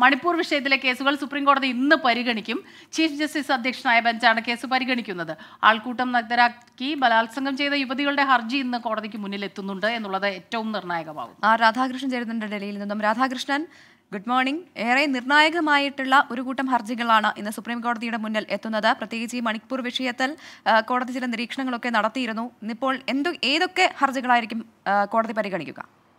മണിപ്പൂർ വിഷയത്തിലെ കേസുകൾ സുപ്രീം കോടതി ഇന്ന് പരിഗണിക്കും ചീഫ് ജസ്റ്റിസ് അധ്യക്ഷനായ ബെഞ്ചാണ് കേസ് പരിഗണിക്കുന്നത് ആൾക്കൂട്ടം നഗ്നരാക്കി ബലാത്സംഗം ചെയ്ത യുവതികളുടെ ഹർജി ഇന്ന് കോടതിക്ക് മുന്നിൽ എത്തുന്നുണ്ട് എന്നുള്ളത് ഏറ്റവും നിർണായകമാകും ആ രാധാകൃഷ്ണൻ ചേരുന്നുണ്ട് ഡൽഹിയിൽ നിന്നും രാധാകൃഷ്ണൻ ഗുഡ് മോർണിംഗ് ഏറെ നിർണായകമായിട്ടുള്ള ഒരു കൂട്ടം ഹർജികളാണ് ഇന്ന് സുപ്രീം കോടതിയുടെ മുന്നിൽ എത്തുന്നത് പ്രത്യേകിച്ച് ഈ മണിപ്പൂർ വിഷയത്തിൽ ആ, കോടതി ചില നിരീക്ഷണങ്ങളൊക്കെ നടത്തിയിരുന്നു ഇന്നിപ്പോൾ എന്തു ഏതൊക്കെ ഹർജികളായിരിക്കും ആ, കോടതി പരിഗണിക്കുക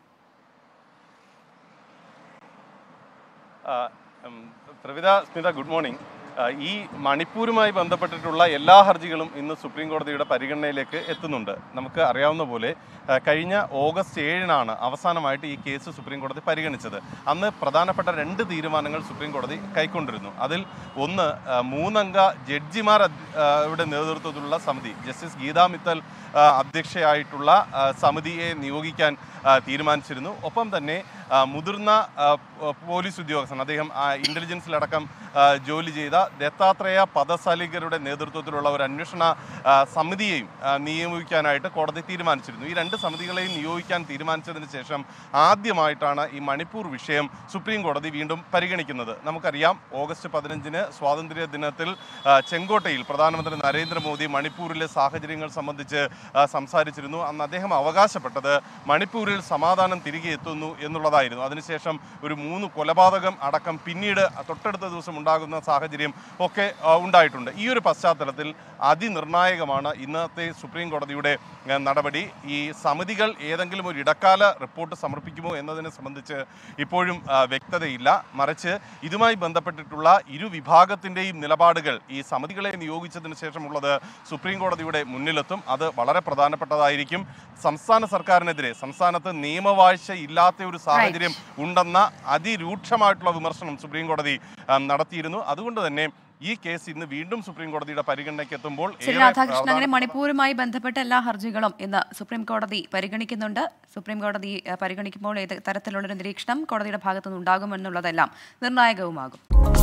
ആ, ഉം, പ്രവിത സ്മിത ഗുഡ് മോർണിംഗ് ആ, ഈ മണിപ്പൂരുമായി ബന്ധപ്പെട്ടിട്ടുള്ള എല്ലാ ഹർജികളും ഇന്ന് സുപ്രീം കോടതിയുടെ പരിഗണനയിലേക്ക് എത്തുന്നുണ്ട് നമുക്ക് അറിയാവുന്ന പോലെ ആ, കഴിഞ്ഞ ഓഗസ്റ്റ് ഏഴിനാണ് അവസാനമായിട്ട് ഈ കേസ് സുപ്രീം കോടതി പരിഗണിച്ചത് അന്ന് പ്രധാനപ്പെട്ട രണ്ട് തീരുമാനങ്ങൾ സുപ്രീം കോടതി കൈക്കൊണ്ടിരുന്നു അതിൽ ഒന്ന് ആ, മൂന്നംഗ ജഡ്ജിമാർ അധ്- ആ, യുടെ നേതൃത്വത്തിലുള്ള സമിതി ജസ്റ്റിസ് ഗീതാ മിത്തൽ ആ, അധ്യക്ഷയായിട്ടുള്ള ആ, സമിതിയെ നിയോഗിക്കാൻ ആ, തീരുമാനിച്ചിരുന്നു ഒപ്പം തന്നെ ആ, മുതിർന്ന ആ, പോ- പോലീസ് ഉദ്യോഗസ്ഥൻ അദ്ദേഹം ആ, ഇന്റലിജൻസിലടക്കം ആ, ജോലി ചെയ്ത ദത്താത്രേയ പദസാലികരുടെ നേതൃത്വത്തിലുള്ള ഒരു അന്വേഷണ ആ, സമിതിയെയും ആ, നിയോഗിക്കാനായിട്ട് കോടതി തീരുമാനിച്ചിരുന്നു ഈ രണ്ട് സമിതികളെയും നിയോഗിക്കാൻ തീരുമാനിച്ചതിന് ശേഷം ആദ്യമായിട്ടാണ് ഈ മണിപ്പൂർ വിഷയം സുപ്രീം കോടതി വീണ്ടും പരിഗണിക്കുന്നത് നമുക്കറിയാം ഓഗസ്റ്റ് പതിനഞ്ചിന് സ്വാതന്ത്ര്യ ദിനത്തിൽ ആ, ചെങ്കോട്ടയിൽ പ്രധാനമന്ത്രി നരേന്ദ്രമോദി മണിപ്പൂരിലെ സാഹചര്യങ്ങൾ സംബന്ധിച്ച് ആ, സംസാരിച്ചിരുന്നു അന്ന് അദ്ദേഹം അവകാശപ്പെട്ടത് മണിപ്പൂരിൽ സമാധാനം തിരികെ എത്തുന്നു എന്നുള്ളതായിരുന്നു അതിനുശേഷം ഒരു മൂന്ന് കൊലപാതകം അടക്കം പിന്നീട് തൊട്ടടുത്ത ദിവസം ഉണ്ടാകുന്ന സാഹചര്യം ഒക്കെ ആ, ഉണ്ടായിട്ടുണ്ട് ഈ ഒരു പശ്ചാത്തലത്തിൽ അതിനിർണായകമാണ് ഇന്നത്തെ സുപ്രീം കോടതിയുടെ ആ, നടപടി ഈ സമിതികൾ ഏതെങ്കിലും ഒരു ഇടക്കാല റിപ്പോർട്ട് സമർപ്പിക്കുമോ എന്നതിനെ സംബന്ധിച്ച് ഇപ്പോഴും ആ, വ്യക്തതയില്ല മറിച്ച് ഇതുമായി ബന്ധപ്പെട്ടിട്ടുള്ള ഇരു വിഭാഗത്തിൻ്റെയും നിലപാടുകൾ ഈ സമിതികളെ നിയോഗിച്ചതിന് ശേഷമുള്ളത് സുപ്രീം കോടതിയുടെ മുന്നിലെത്തും അത് വളരെ പ്രധാനപ്പെട്ടതായിരിക്കും സംസ്ഥാന സർക്കാരിനെതിരെ സംസ്ഥാനത്ത് നിയമവാഴ്ച ഇല്ലാത്ത ഒരു സാഹചര്യം ഉണ്ടെന്ന അതിരൂക്ഷമായിട്ടുള്ള വിമർശനം സുപ്രീം കോടതി ആ, നടത്തിയിരുന്നു അതുകൊണ്ട് തന്നെ ഈ കേസ് ഇന്ന് വീണ്ടും സുപ്രീം കോടതിയുടെ പരിഗണനയ്ക്ക് എത്തുമ്പോൾ ശരി ഏറെ രാധാകൃഷ്ണൻ അങ്ങനെ പ്രധാനപ്പെട്ട- മണിപ്പൂരുമായി ബന്ധപ്പെട്ട എല്ലാ ഹർജികളും ഇന്ന് സുപ്രീം കോടതി പരിഗണിക്കുന്നുണ്ട് സുപ്രീം കോടതി ആ, പരിഗണിക്കുമ്പോൾ ഏത് തരത്തിലുള്ളൊരു നിരീക്ഷണം കോടതിയുടെ ഭാഗത്തുനിന്ന് ഉണ്ടാകുമെന്നുള്ളതെല്ലാം നിർണായകവുമാകും